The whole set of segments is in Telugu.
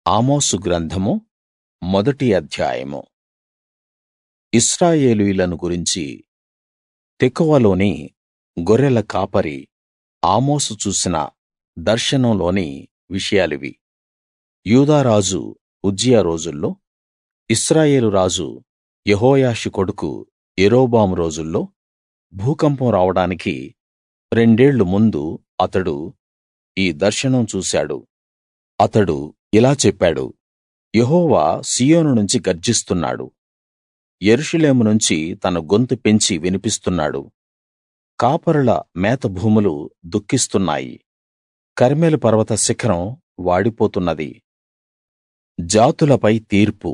ఆమోసు గ్రంథము మొదటి అధ్యాయము ఇశ్రాయేలీయులను గురించి తెకోవలోని గొర్రెల కాపరి ఆమోసు చూసిన దర్శనంలోని విషయాలివి యూదా రాజు ఉజ్జియా రోజుల్లో ఇశ్రాయేలు రాజు యెహోయాషు కొడుకు యరొబాము రోజుల్లో భూకంపం రావడానికి రెండేళ్ళు ముందు అతడు ఈ దర్శనం చూశాడు అతడు ఇలా చెప్పాడు యెహోవా సీయోను నుంచి గర్జిస్తున్నాడు యెరూషలేము నుంచి తన గొంతు పెంచి వినిపిస్తున్నాడు కాపరుల మేతభూములు దుఃఖిస్తున్నాయి కర్మెలు పర్వత శిఖరం వాడిపోతున్నది జాతులపై తీర్పు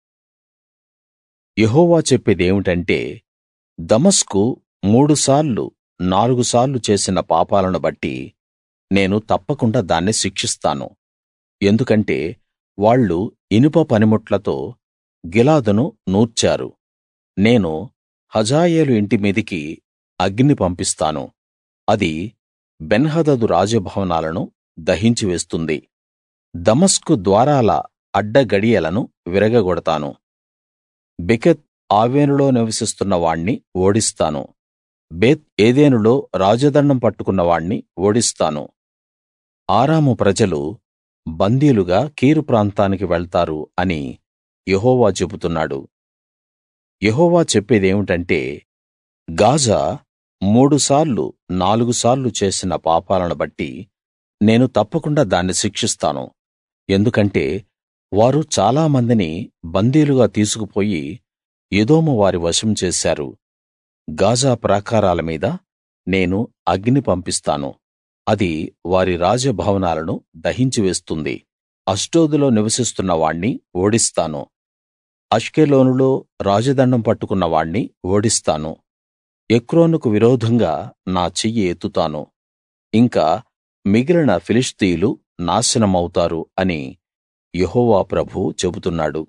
యెహోవా చెప్పేదేమిటంటే దమస్కు మూడుసార్లు నాలుగు సార్లు చేసిన పాపాలను బట్టి నేను తప్పకుండా దాన్ని శిక్షిస్తాను ఎందుకంటే వాళ్ళు ఇనుప పనిముట్లతో గిలాదును నూర్చారు నేను హజాయేలు ఇంటి మీదికి అగ్ని పంపిస్తాను అది బెన్హదదు రాజభవనాలను దహించి వేస్తుంది దమస్కు ద్వారాల అడ్డగడియలను విరగగొడతాను బెకెత్ ఆవెనులో నివసిస్తున్న వాణ్ణి ఓడిస్తాను బేత్ ఏదెనులో రాజదండం పట్టుకున్న వాణ్ణి ఓడిస్తాను ఆరాము ప్రజలు బందీలుగా కీరు ప్రాంతానికి వెళ్తారు అని యెహోవా చెబుతున్నాడు యెహోవా చెప్పేదేమిటంటే గాజా మూడుసార్లు నాలుగు సార్లు చేసిన పాపాలను బట్టి నేను తప్పకుండా దాన్ని శిక్షిస్తాను ఎందుకంటే వారు చాలా మందిని బందీలుగా తీసుకుపోయి ఎదోము వారి వశం చేశారు గాజా ప్రాకారాల మీద నేను అగ్ని పంపిస్తాను అది వారి రాజభవనాలను దహించి వేస్తుంది అష్డోదులో నివసిస్తున్న వాణ్ణి ఓడిస్తాను అష్కెలోనులో రాజదండం పట్టుకున్న వాణ్ణి ఓడిస్తాను ఎక్రోనుకు విరోధంగా నా చెయ్యి ఎత్తుతాను ఇంకా మిగిలిన ఫిలిష్తీయులు నాశనమౌతారు అని యెహోవా ప్రభువు చెబుతున్నాడు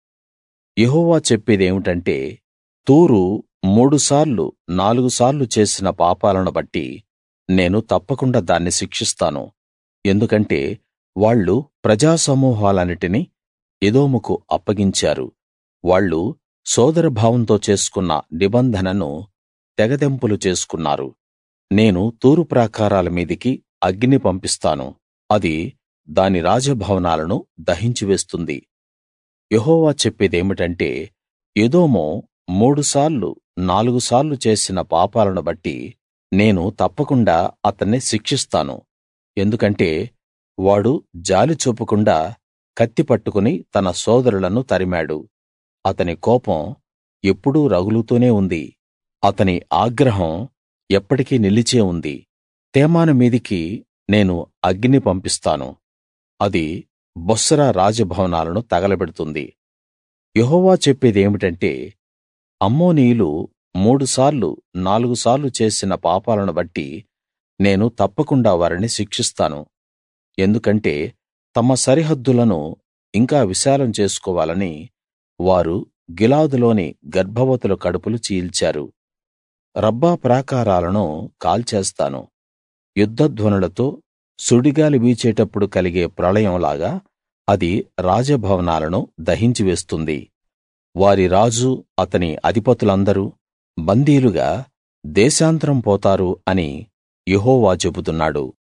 యెహోవా చెప్పేదేమిటంటే తూరు మూడుసార్లు నాలుగు సార్లు చేసిన పాపాలను బట్టి నేను తప్పకుండా దాన్ని శిక్షిస్తాను ఎందుకంటే వాళ్ళు ప్రజా సమూహాలన్నిటినీ ఎదోముకు అప్పగించారు వాళ్ళు సోదరభావంతో చేసుకున్న నిబంధనను తెగతెంపులు చేసుకున్నారు నేను తూరు ప్రాకారాల మీదికి అగ్ని పంపిస్తాను అది దాని రాజభవనాలను దహించి వేస్తుంది యెహోవా చెప్పేదేమిటంటే ఎదోము మూడుసార్లు నాలుగు సార్లు చేసిన పాపాలను బట్టి నేను తప్పకుండా అతన్ని శిక్షిస్తాను ఎందుకంటే వాడు జాలి చూపకుండా కత్తి పట్టుకుని తన సోదరులను తరిమాడు అతని కోపం ఎప్పుడూ రగులుతూనే ఉంది అతని ఆగ్రహం ఎప్పటికీ నిలిచే ఉంది తేమాను మీదికి నేను అగ్ని పంపిస్తాను అది బొస్రా రాజభవనాలను తగలబెడుతుంది యెహోవా చెప్పేదేమిటంటే అమ్మోనీయులు మూడుసార్లు నాలుగు సార్లు చేసిన పాపాలను బట్టి నేను తప్పకుండా వారిని శిక్షిస్తాను ఎందుకంటే తమ సరిహద్దులను ఇంకా విశాలం చేసుకోవాలని వారు గిలాదులోని గర్భవతుల కడుపులు చీల్చారు రబ్బా ప్రాకారాలను కాల్చేస్తాను యుద్ధధ్వనులతో సుడిగాలి వీచేటప్పుడు కలిగే ప్రళయంలాగా అది రాజభవనాలను దహించి వేస్తుంది వారి రాజు అతని అధిపతులందరూ బందీలుగా దేశాంతరం పోతారు అని యెహోవా చెబుతున్నాడు